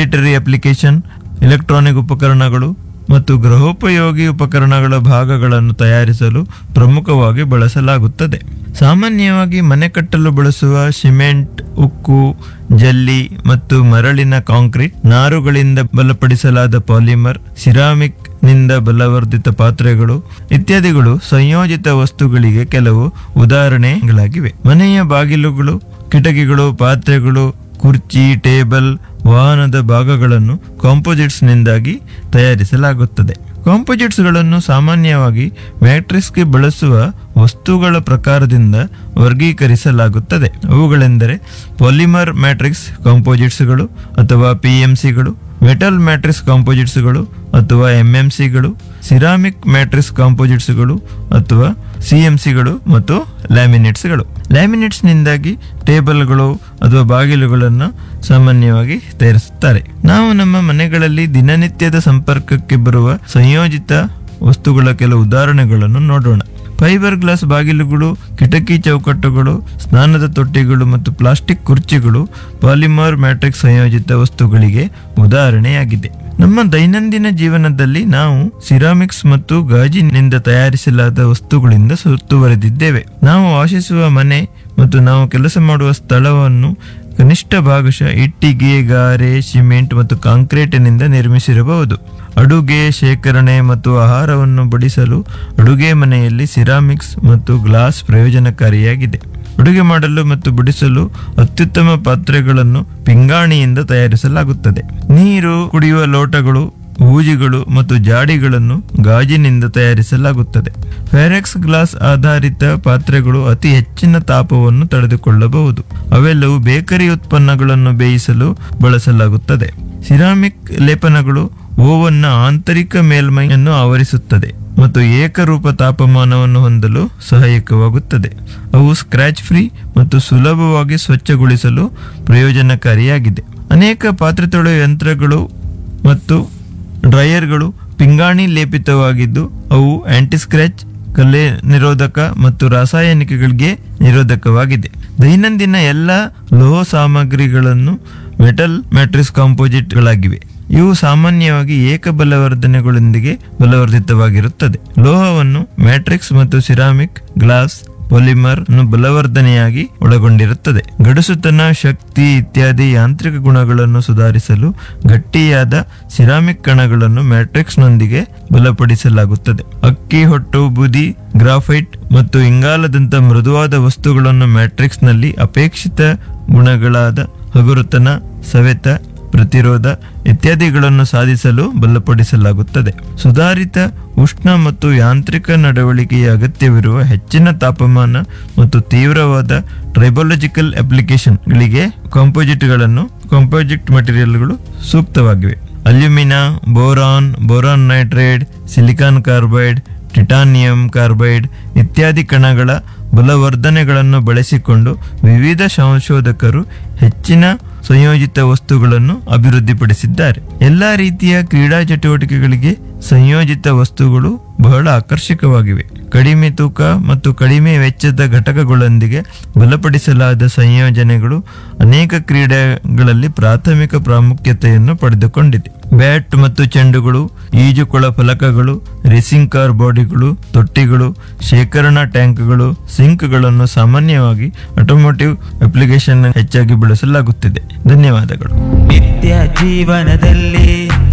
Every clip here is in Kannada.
ಮಿಲಿಟರಿ ಅಪ್ಲಿಕೇಶನ್ ಎಲೆಕ್ಟ್ರಾನಿಕ್ ಉಪಕರಣಗಳು ಮತ್ತು ಗೃಹೋಪಯೋಗಿ ಉಪಕರಣಗಳ ಭಾಗಗಳನ್ನು ತಯಾರಿಸಲು ಪ್ರಮುಖವಾಗಿ ಬಳಸಲಾಗುತ್ತದೆ ಸಾಮಾನ್ಯವಾಗಿ ಮನೆ ಕಟ್ಟಲು ಬಳಸುವ ಸಿಮೆಂಟ್ ಉಕ್ಕು ಜಲ್ಲಿ ಮತ್ತು ಮರಳಿನ ಕಾಂಕ್ರೀಟ್ ನಾರುಗಳಿಂದ ಬಲಪಡಿಸಲಾದ ಪಾಲಿಮರ್ ಸಿರಾಮಿಕ್ ನಿಂದ ಬಲವರ್ಧಿತ ಪಾತ್ರೆಗಳು ಇತ್ಯಾದಿಗಳು ಸಂಯೋಜಿತ ವಸ್ತುಗಳಿಗೆ ಕೆಲವು ಉದಾಹರಣೆಗಳಾಗಿವೆ ಮನೆಯ ಬಾಗಿಲುಗಳು ಕಿಟಕಿಗಳು ಪಾತ್ರೆಗಳು ಕುರ್ಚಿ ಟೇಬಲ್ ವಾಹನದ ಭಾಗಗಳನ್ನು ಕಾಂಪೋಸಿಟ್ಸ್ನಿಂದಾಗಿ ತಯಾರಿಸಲಾಗುತ್ತದೆ ಕಾಂಪೋಸಿಟ್ಸ್ಗಳನ್ನು ಸಾಮಾನ್ಯವಾಗಿ ಮ್ಯಾಟ್ರಿಕ್ಸ್ಗೆ ಬಳಸುವ ವಸ್ತುಗಳ ಪ್ರಕಾರದಿಂದ ವರ್ಗೀಕರಿಸಲಾಗುತ್ತದೆ ಅವುಗಳೆಂದರೆ ಪಾಲಿಮರ್ ಮ್ಯಾಟ್ರಿಕ್ಸ್ ಕಾಂಪೋಸಿಟ್ಸ್ಗಳು ಅಥವಾ ಪಿ ಎಂ ಸಿಗಳು ಮೆಟಲ್ ಮ್ಯಾಟ್ರಿಕ್ಸ್ ಕಾಂಪೋಸಿಟ್ಸ್ಗಳು ಅಥವಾ ಎಂಎಂಸಿಗಳು ಸಿರಾಮಿಕ್ ಮ್ಯಾಟ್ರಿಕ್ಸ್ ಕಾಂಪೋಸಿಟ್ಸ್ಗಳು ಅಥವಾ ಸಿಎಂಸಿಗಳು ಮತ್ತು ಲ್ಯಾಮಿನೇಟ್ಸ್ಗಳು ಲ್ಯಾಮಿನೇಟ್ಸ್ನಿಂದಾಗಿ ಟೇಬಲ್ಗಳು ಅಥವಾ ಬಾಗಿಲುಗಳನ್ನು ಸಾಮಾನ್ಯವಾಗಿ ತಯಾರಿಸುತ್ತಾರೆ ನಾವು ನಮ್ಮ ಮನೆಗಳಲ್ಲಿ ದಿನನಿತ್ಯದ ಸಂಪರ್ಕಕ್ಕೆ ಬರುವ ಸಂಯೋಜಿತ ವಸ್ತುಗಳ ಕೆಲವು ಉದಾಹರಣೆಗಳನ್ನು ನೋಡೋಣ ಫೈಬರ್ ಗ್ಲಾಸ್ ಬಾಗಿಲುಗಳು ಕಿಟಕಿ ಚೌಕಟ್ಟುಗಳು ಸ್ನಾನದ ತೊಟ್ಟಿಗಳು ಮತ್ತು ಪ್ಲಾಸ್ಟಿಕ್ ಕುರ್ಚಿಗಳು ಪಾಲಿಮರ್ ಮ್ಯಾಟ್ರಿಕ್ಸ್ ಸಂಯೋಜಿತ ವಸ್ತುಗಳಿಗೆ ಉದಾಹರಣೆಯಾಗಿದೆ ನಮ್ಮ ದೈನಂದಿನ ಜೀವನದಲ್ಲಿ ನಾವು ಸಿರಾಮಿಕ್ಸ್ ಮತ್ತು ಗಾಜಿನಿಂದ ತಯಾರಿಸಲಾದ ವಸ್ತುಗಳಿಂದ ಸುತ್ತುವರೆದಿದ್ದೇವೆ ನಾವು ವಾಸಿಸುವ ಮನೆ ಮತ್ತು ನಾವು ಕೆಲಸ ಮಾಡುವ ಸ್ಥಳವನ್ನು ಕನಿಷ್ಠ ಭಾಗಶಃ ಇಟ್ಟಿಗೆ ಗಾರೆ ಸಿಮೆಂಟ್ ಮತ್ತು ಕಾಂಕ್ರೀಟಿನಿಂದ ನಿರ್ಮಿಸಿರಬಹುದು ಅಡುಗೆ ಶೇಖರಣೆ ಮತ್ತು ಆಹಾರವನ್ನು ಬಡಿಸಲು ಅಡುಗೆ ಮನೆಯಲ್ಲಿ ಸಿರಾಮಿಕ್ಸ್ ಮತ್ತು ಗ್ಲಾಸ್ ಪ್ರಯೋಜನಕಾರಿಯಾಗಿದೆ ಅಡುಗೆ ಮಾಡಲು ಮತ್ತು ಬಡಿಸಲು ಅತ್ಯುತ್ತಮ ಪಾತ್ರೆಗಳನ್ನು ಪಿಂಗಾಣಿಯಿಂದ ತಯಾರಿಸಲಾಗುತ್ತದೆ ನೀರು ಕುಡಿಯುವ ಲೋಟಗಳು ಹೂಜಿಗಳು ಮತ್ತು ಜಾಡಿಗಳನ್ನು ಗಾಜಿನಿಂದ ತಯಾರಿಸಲಾಗುತ್ತದೆ ಫೆರೆಕ್ಸ್ ಗ್ಲಾಸ್ ಆಧಾರಿತ ಪಾತ್ರೆಗಳು ಅತಿ ಹೆಚ್ಚಿನ ತಾಪವನ್ನು ತಡೆದುಕೊಳ್ಳಬಹುದು ಅವೆಲ್ಲವೂ ಬೇಕರಿ ಉತ್ಪನ್ನಗಳನ್ನು ಬೇಯಿಸಲು ಬಳಸಲಾಗುತ್ತದೆ ಸಿರಾಮಿಕ್ ಲೇಪನಗಳು ಓವನ್ನ ಆಂತರಿಕ ಮೇಲ್ಮೈಯನ್ನು ಆವರಿಸುತ್ತದೆ ಮತ್ತು ಏಕರೂಪ ತಾಪಮಾನವನ್ನು ಹೊಂದಲು ಸಹಾಯಕವಾಗುತ್ತದೆ ಅವು ಸ್ಕ್ರಾಚ್ ಫ್ರೀ ಮತ್ತು ಸುಲಭವಾಗಿ ಸ್ವಚ್ಛಗೊಳಿಸಲು ಪ್ರಯೋಜನಕಾರಿಯಾಗಿದೆ ಅನೇಕ ಪಾತ್ರೆ ತೊಳೆಯುವ ಯಂತ್ರಗಳು ಮತ್ತು ಡ್ರೈಯರ್ಗಳು ಪಿಂಗಾಣಿ ಲೇಪಿತವಾಗಿದ್ದು ಅವು ಆಂಟಿ ಸ್ಕ್ರಾಚ್ ಕಲೆ ನಿರೋಧಕ ಮತ್ತು ರಾಸಾಯನಿಕಗಳಿಗೆ ನಿರೋಧಕವಾಗಿದೆ ದೈನಂದಿನ ಎಲ್ಲ ಲೋಹ ಸಾಮಗ್ರಿಗಳನ್ನು ಮೆಟಲ್ ಮ್ಯಾಟ್ರಿಕ್ಸ್ ಕಾಂಪೋಸಿಟ್ಗಳಾಗಿವೆ ಇವು ಸಾಮಾನ್ಯವಾಗಿ ಏಕಬಲವರ್ಧನೆಗಳೊಂದಿಗೆ ಬಲವರ್ಧಿತವಾಗಿರುತ್ತದೆ ಲೋಹವನ್ನು ಮ್ಯಾಟ್ರಿಕ್ಸ್ ಮತ್ತು ಸಿರಾಮಿಕ್ ಗ್ಲಾಸ್ ಪಾಲಿಮರ್ ಅನ್ನು ಬಲವರ್ಧನೆಯಾಗಿ ಒಳಗೊಂಡಿರುತ್ತದೆ ಗಡುಸುತನ ಶಕ್ತಿ ಇತ್ಯಾದಿ ಯಾಂತ್ರಿಕ ಗುಣಗಳನ್ನು ಸುಧಾರಿಸಲು ಗಟ್ಟಿಯಾದ ಸಿರಾಮಿಕ್ ಕಣಗಳನ್ನು ಮ್ಯಾಟ್ರಿಕ್ಸ್ನೊಂದಿಗೆ ಬಲಪಡಿಸಲಾಗುತ್ತದೆ ಅಕ್ಕಿ ಹೊಟ್ಟು ಬುದಿ ಗ್ರಾಫೈಟ್ ಮತ್ತು ಇಂಗಾಲದಂತ ಮೃದುವಾದ ವಸ್ತುಗಳನ್ನು ಮ್ಯಾಟ್ರಿಕ್ಸ್ನಲ್ಲಿ ಅಪೇಕ್ಷಿತ ಗುಣಗಳಾದ ಹಗುರುತನ ಸವೆತ ಪ್ರತಿರೋಧ ಇತ್ಯಾದಿಗಳನ್ನು ಸಾಧಿಸಲು ಬಲಪಡಿಸಲಾಗುತ್ತದೆ ಸುಧಾರಿತ ಉಷ್ಣ ಮತ್ತು ಯಾಂತ್ರಿಕ ನಡವಳಿಕೆಯ ಅಗತ್ಯವಿರುವ ಹೆಚ್ಚಿನ ತಾಪಮಾನ ಮತ್ತು ತೀವ್ರವಾದ ಟ್ರೈಬಾಲಜಿಕಲ್ ಅಪ್ಲಿಕೇಶನ್ಗಳಿಗೆ ಕಾಂಪೋಸಿಟ್ಗಳನ್ನು ಕಾಂಪೋಸಿಟ್ ಮಟೀರಿಯಲ್ಗಳು ಸೂಕ್ತವಾಗಿವೆ alumina boron boron nitrate silicon carbide titanium carbide ಇತ್ಯಾದಿ ಕಣಗಳ ಬಲವರ್ಧನೆಗಳನ್ನು ಬಳಸಿಕೊಂಡು ವಿವಿಧ ಸಂಶೋಧಕರು ಹೆಚ್ಚಿನ ಸಂಯೋಜಿತ ವಸ್ತುಗಳನ್ನು ಅಭಿವೃದ್ಧಿಪಡಿಸಿದ್ದಾರೆ ಎಲ್ಲ ರೀತಿಯ ಕ್ರೀಡಾ ಚಟುವಟಿಕೆಗಳಿಗೆ ಸಂಯೋಜಿತ ವಸ್ತುಗಳು ಬಹಳ ಆಕರ್ಷಕವಾಗಿವೆ ಕಡಿಮೆ ತೂಕ ಮತ್ತು ಕಡಿಮೆ ವೆಚ್ಚದ ಘಟಕಗಳೊಂದಿಗೆ ಬಲಪಡಿಸಲಾದ ಸಂಯೋಜನೆಗಳು ಅನೇಕ ಕ್ರೀಡೆಗಳಲ್ಲಿ ಪ್ರಾಥಮಿಕ ಪ್ರಾಮುಖ್ಯತೆಯನ್ನು ಪಡೆದುಕೊಂಡಿದೆ ಬ್ಯಾಟ್ ಮತ್ತು ಚೆಂಡುಗಳು ಈಜುಕೊಳ ಫಲಕಗಳು ರೇಸಿಂಗ್ ಕಾರ್ ಬಾಡಿಗಳು ತೊಟ್ಟಿಗಳು ಶೇಖರಣಾ ಟ್ಯಾಂಕ್ಗಳು ಸಿಂಕ್ಗಳನ್ನು ಸಾಮಾನ್ಯವಾಗಿ ಆಟೋಮೋಟಿವ್ ಅಪ್ಲಿಕೇಶನ್ ಹೆಚ್ಚಾಗಿ ಬಳಸಲಾಗುತ್ತಿದೆ ಧನ್ಯವಾದಗಳು ನಿತ್ಯ ಜೀವನದಲ್ಲಿ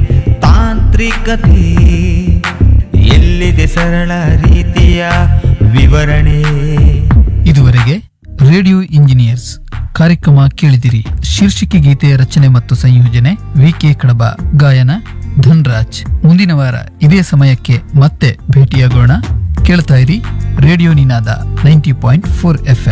ತಾಂತ್ರಿಕತೆ ಎಲ್ಲಿದೆ ಸರಳ ರೀತಿಯ ವಿವರಣೆ ಇದುವರೆಗೆ ರೇಡಿಯೋ ಇಂಜಿನಿಯರ್ಸ್ ಕಾರ್ಯಕ್ರಮ ಕೇಳಿದಿರಿ ಶೀರ್ಷಿಕೆ ಗೀತೆಯ ರಚನೆ ಮತ್ತು ಸಂಯೋಜನೆ ವಿ ಕೆ ಕಡಬ ಗಾಯನ ಧನ್ರಾಜ್ ಮುಂದಿನ ವಾರ ಇದೇ ಸಮಯಕ್ಕೆ ಮತ್ತೆ ಭೇಟಿಯಾಗೋಣ ಕೇಳ್ತಾ ಇರಿ radio Ninada ninety point four F